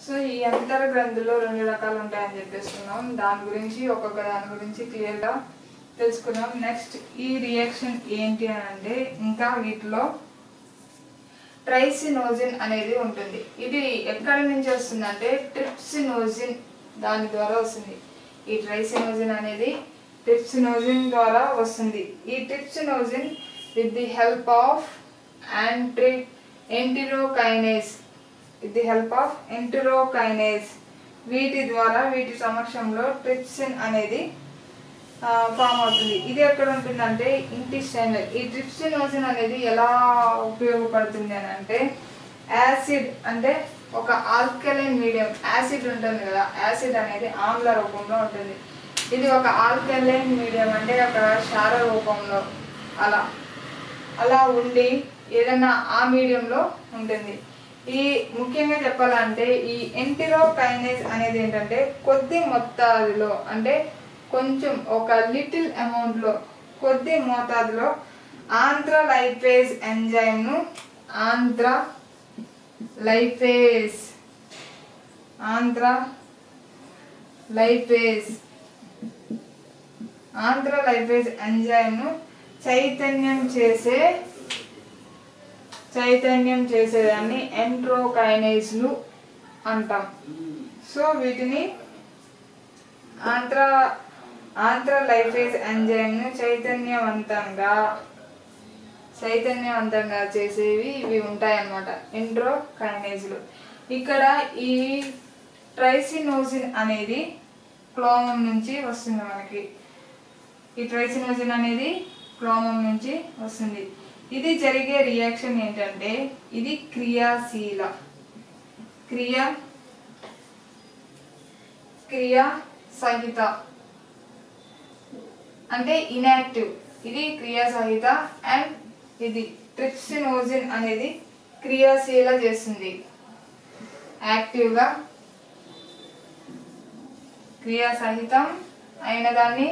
so ఈ అంతర గ్రంథుల్లో రెండు రకాలు ఉంటాయని చెప్పేస్తున్నాం దాని గురించి ఒక్కొక్క దాని గురించి క్లియర్గా తెలుసుకున్నాం నెక్స్ట్ ఈ రియాక్షన్ ఏంటి అని అంటే ఇంకా వీటిలో ట్రైసినోజిన్ అనేది ఉంటుంది ఇది ఎక్కడి నుంచి వస్తుందంటే ట్రిప్సినోజిన్ దాని ద్వారా వస్తుంది ఈ ట్రైసినోజిన్ అనేది ట్రిప్సినోజిన్ ద్వారా వస్తుంది ఈ trypsinogen with the help of యాంట్రి enterokinase with the help of enterokinase వీటి ద్వారా వీటి సమక్షంలో ట్రిప్సిన్ అనేది ఫామ్ అవుతుంది ఇది ఎక్కడ ఉంటుందంటే ఇంటిస్టైనల్ ఈ ట్రిప్సినోజిన్ అనేది ఎలా ఉపయోగపడుతుంది అని అంటే యాసిడ్ అంటే ఒక ఆల్కలైన్ మీడియం యాసిడ్ ఉంటుంది కదా యాసిడ్ అనేది ఆమ్ల రూపంలో ఉంటుంది ఇది ఒక ఆల్కలైన్ మీడియం అంటే ఒక క్షార రూపంలో అలా అలా ఉండి ఏదైనా ఆ మీడియంలో ఉంటుంది ఈ ముఖ్యంగా చెప్పాలంటే ఈ ఎంటిరోకైనేజ్ అనేది ఏంటంటే కొద్ది మొత్తాదులో అంటే కొంచెం ఒక లిటిల్ అమౌంట్లో కొద్ది మోతాదులో ఆంధ్రలైఫేజ్ ఎంజైమ్ను ఆంధ్ర లైఫేజ్ ఆంధ్ర లైఫేజ్ ఆంధ్ర లైఫేజ్ ఎంజైమ్ను చైతన్యం చేసే చైతన్యం చేసేదాన్ని ఎంట్రోకైనేజ్లు అంటాం సో వీటిని ఆంధ్ర ఆంధ్ర లైఫేజ్ ఎంజైమ్ను చైతన్యవంతంగా చైతన్యవంతంగా చేసేవి ఇవి ఉంటాయన్నమాట ఎంట్రోకైనేజ్లు ఇక్కడ ఈ ట్రైసినోజిన్ అనేది క్లోమం నుంచి వస్తుంది మనకి ఈ ట్రైసినోజిన్ అనేది క్లోమం నుంచి వస్తుంది ఇది జరిగే రియాక్షన్ ఏంటంటే ఇది క్రియాశీల క్రియ క్రియ సహిత అంటే ఇనాక్టివ్ ఇది క్రియా సహిత అండ్ ఇది ట్రిప్సినోజిన్ అనేది క్రియాశీల చేస్తుంది యాక్టివ్గా క్రియా సహితం అయిన దాన్ని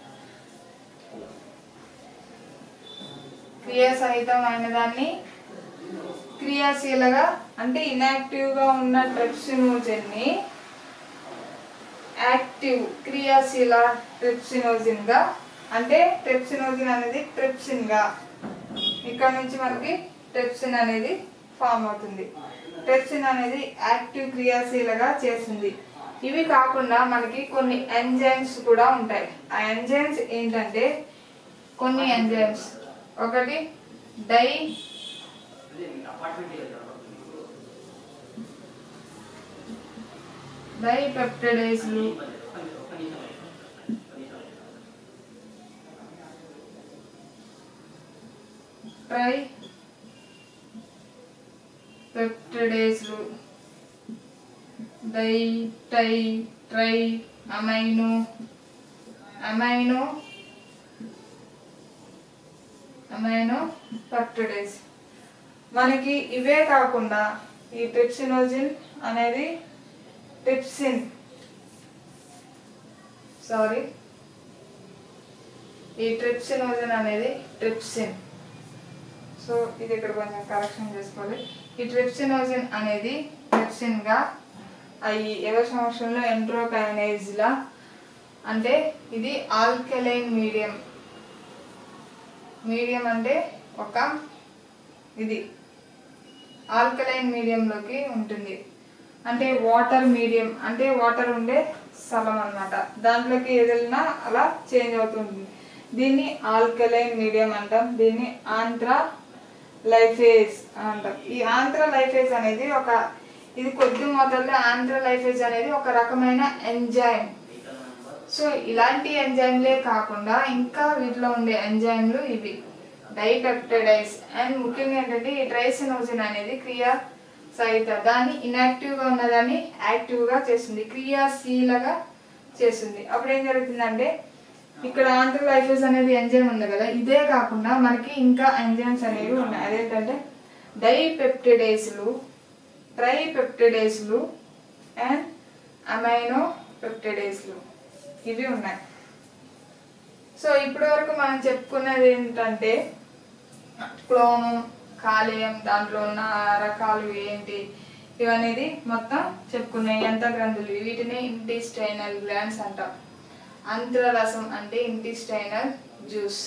క్రియా సహితం అయిన దాన్ని క్రియాశీలగా అంటే ఇనాక్టివ్గా ఉన్న ట్రిప్సినోజిన్ని యాక్టివ్ క్రియాశీల ట్రిప్సినోజిన్ గా అంటే ట్రిప్సినోజిన్ అనేది ట్రిప్సిన్ గా ఇక్కడ నుంచి మనకి ట్రిప్సిన్ అనేది ఫామ్ అవుతుంది ట్రిప్సిన్ అనేది యాక్టివ్ క్రియాశీలగా చేస్తుంది ఇవి కాకుండా మనకి కొన్ని ఎంజైమ్స్ కూడా ఉంటాయి ఆ ఎంజైమ్స్ ఏంటంటే కొన్ని ఎంజైమ్స్ ఒకటి డై డైపెప్టిడేస్లు ట్రై పెప్టిడేస్లు డై టై tri amino amino amino peptidase మనకి ఇవే కాకుండా ఈ ట్రిప్సినోజిన్ అనేది ట్రిప్సిన్ సారీ ఈ ట్రిప్సినోజన్ అనేది ట్రిప్సిన్ సో ఇది ఇక్కడ కొంచెం కరెక్షన్ చేసుకోవాలి ఈ ట్రిప్సినోజన్ అనేది ట్రిప్సిన్గా అవి ఎవరి సంవత్సరంలో ఎంట్రోకైనైజ్లా అంటే ఇది ఆల్కలైన్ మీడియం మీడియం అంటే ఒక ఇది ఆల్కలైన్ మీడియంలోకి ఉంటుంది అంటే వాటర్ మీడియం అంటే వాటర్ ఉండే స్థలం అన్నమాట దాంట్లోకి ఏదైనా అలా చేంజ్ అవుతుంది దీన్ని ఆల్కలైన్ మీడియం అంటాం దీన్ని ఆంధ్ర లైఫేజ్ అంటాం ఈ ఆంధ్ర లైఫేజ్ అనేది ఒక ఇది కొద్ది మొదల్లో ఆంధ్ర లైఫేజ్ అనేది ఒక రకమైన ఎంజైమ్ సో ఇలాంటి ఎంజైమ్లే కాకుండా ఇంకా వీటిలో ఉండే ఎంజైమ్లు ఇవి డైపెప్టిడైస్ అండ్ ముఖ్యంగా ఏంటంటే ఈ ట్రైసినోజిన్ అనేది క్రియా సహిత దాన్ని ఇన్యాక్టివ్ గా ఉన్నదాన్ని యాక్టివ్ గా చేస్తుంది క్రియాశీలగా చేస్తుంది అప్పుడు ఏం జరుగుతుందంటే ఇక్కడ ఆంథ్రలైఫేస్ అనేది ఎంజైమ్ ఉంది కదా ఇదే కాకుండా మనకి ఇంకా ఎంజైమ్స్ అనేవి ఉన్నాయి అదేంటంటే డైపెప్టిడేస్లు ట్రైపెప్టిడేస్లు అండ్ అమైనో పెప్టిడేస్లు ఇవి ఉన్నాయి సో ఇప్పటి వరకు మనం చెప్పుకున్నది ఏంటంటే క్లోమం కాలేయం దాంట్లో ఉన్న రకాలు ఏంటి ఇవనేది మొత్తం చెప్పుకున్నాయి ఎంత గ్రంథులు వీటిని ఇంటిస్టైనల్ గ్లాండ్స్ అంటాం అంత్రరసం అంటే ఇంటిస్టైనల్ జ్యూస్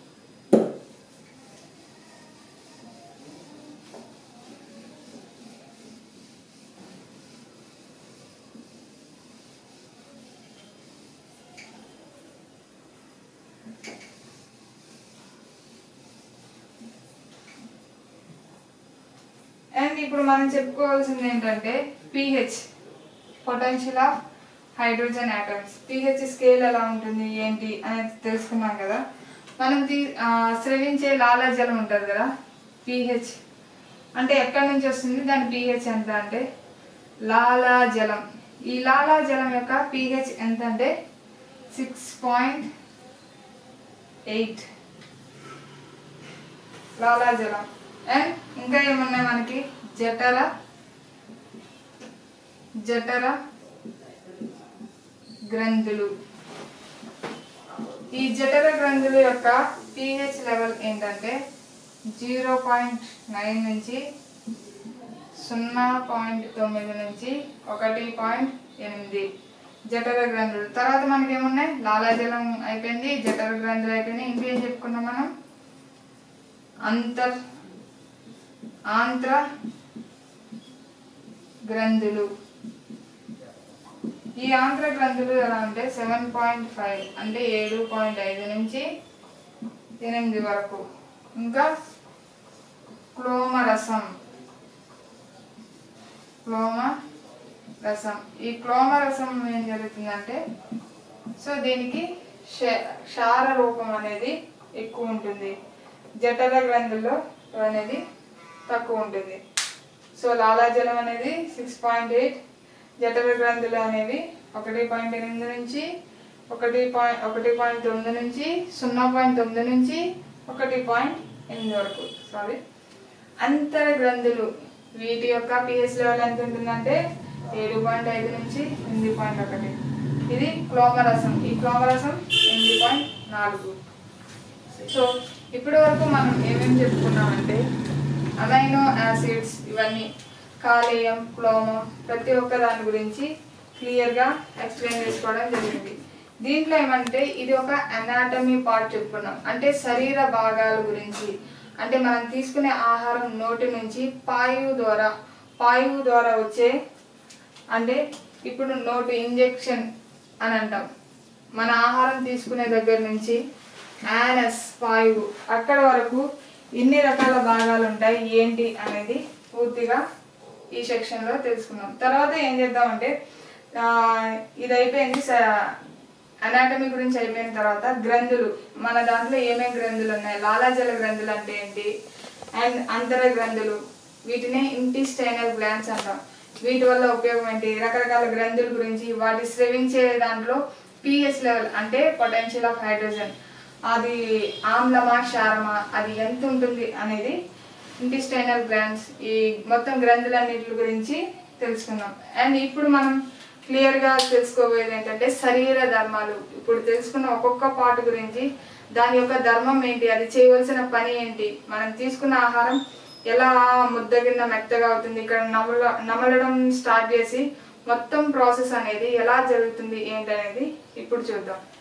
అండ్ ఇప్పుడు మనం చెప్పుకోవాల్సింది ఏంటంటే pH potential of hydrogen atoms pH scale ఎలా ఉంటుంది ఏంటి అనేది తెలుసుకున్నాం కదా మనం తీ ఆ, స్రవించే లాలాజలం ఉంటుంది కదా పిహెచ్ అంటే ఎక్కడి నుంచి వస్తుంది దాని పిహెచ్ ఎంత అంటే లాలాజలం ఈ లాలాజలం యొక్క పిహెచ్ ఎంత అంటే సిక్స్ పాయింట్ ఎయిట్ లాలాజలం అండ్ ఇంకా ఏమున్నాయి మనకి జఠర జఠర గ్రంథులు ఈ జఠర గ్రంథుల యొక్క పిహెచ్ లెవెల్ ఏంటంటే జీరో పాయింట్ నైన్ నుంచి సున్నా పాయింట్ తొమ్మిది నుంచి ఒకటి పాయింట్ ఎనిమిది జఠర గ్రంథులు తర్వాత మనకి ఏమున్నాయి లాలాజలం అయిపోయింది జఠర గ్రంథులు అయిపోయినాయి ఇంకేం చెప్పుకున్నాం మనం అంతర్ ఆంత్ర గ్రంథులు ఈ ఆంధ్ర గ్రంథులు ఎలా అంటే సెవెన్ పాయింట్ ఫైవ్ అంటే ఏడు పాయింట్ ఐదు నుంచి ఎనిమిది వరకు ఇంకా క్లోమ రసం క్లోమ రసం ఈ క్లోమ రసం ఏం జరుగుతుందంటే సో దీనికి క్ష- క్షార రూపం అనేది ఎక్కువ ఉంటుంది జఠర గ్రంథుల్లో అనేది తక్కువ ఉంటుంది సో లాలాజలం అనేది సిక్స్ పాయింట్ ఎయిట్ జఠర గ్రంథులు అనేవి ఒకటి పాయింట్ ఎనిమిది నుంచి ఒకటి పాయింట్ ఒకటి పాయింట్ తొమ్మిది నుంచి సున్నా పాయింట్ తొమ్మిది నుంచి ఒకటి పాయింట్ ఎనిమిది వరకు సారీ అంతర గ్రంథులు వీటి యొక్క పిహెచ్ లెవెల్ ఎంత ఉంటుందంటే ఏడు పాయింట్ ఐదు నుంచి ఎనిమిది పాయింట్ ఒకటి ఇది క్లోమరసం ఈ క్లోమరసం ఎనిమిది పాయింట్ నాలుగు సో ఇప్పటి వరకు మనం ఏమేమి చెప్పుకున్నామంటే అమైనో యాసిడ్స్ ఇవన్నీ కాలేయం క్లోమం ప్రతి ఒక్క దాని గురించి క్లియర్గా ఎక్స్ప్లెయిన్ చేసుకోవడం జరిగింది దీంట్లో ఏమంటే ఇది ఒక అనాటమీ పార్ట్ చెప్పుకున్నాం అంటే శరీర భాగాల గురించి అంటే మనం తీసుకునే ఆహారం నోటి నుంచి పాయువు ద్వారా పాయువు ద్వారా వచ్చే అంటే ఇప్పుడు నోటు ఇంజెక్షన్ అని అంటాం మన ఆహారం తీసుకునే దగ్గర నుంచి యానస్ పాయువు అక్కడ వరకు ఎన్ని రకాల భాగాలు ఉంటాయి ఏంటి అనేది పూర్తిగా ఈ సెక్షన్లో తెలుసుకున్నాం తర్వాత ఏం చేద్దామంటే ఆ, ఇది అయిపోయింది అనాటమీ గురించి అయిపోయిన తర్వాత గ్రంథులు మన దాంట్లో ఏమేమి గ్రంథులు ఉన్నాయి లాలాజల గ్రంథులు అంటే ఏంటి అండ్ అంతర గ్రంథులు వీటిని ఇంటిస్టైనల్ గ్లాండ్స్ అంటాం వీటి వల్ల ఉపయోగం ఏంటి రకరకాల గ్రంథుల గురించి వాటి స్రవించే దాంట్లో పిహెచ్ లెవెల్ అంటే పొటెన్షియల్ ఆఫ్ హైడ్రోజన్ అది ఆమ్లమా క్షారమా అది ఎంత ఉంటుంది అనేది ఇంటిస్టైనల్ గ్లాండ్స్ ఈ మొత్తం గ్రంథులన్నిటి గురించి తెలుసుకుందాం అండ్ ఇప్పుడు మనం క్లియర్ గా తెలుసుకోబోయేది ఏంటంటే శరీర ధర్మాలు ఇప్పుడు తెలుసుకున్న ఒక్కొక్క పార్ట్ గురించి దాని యొక్క ధర్మం ఏంటి అది చేయవలసిన పని ఏంటి మనం తీసుకున్న ఆహారం ఎలా ముద్ద కింద మెత్తగా అవుతుంది ఇక్కడ నమల నమలడం స్టార్ట్ చేసి మొత్తం ప్రాసెస్ అనేది ఎలా జరుగుతుంది ఏంటి అనేది ఇప్పుడు చూద్దాం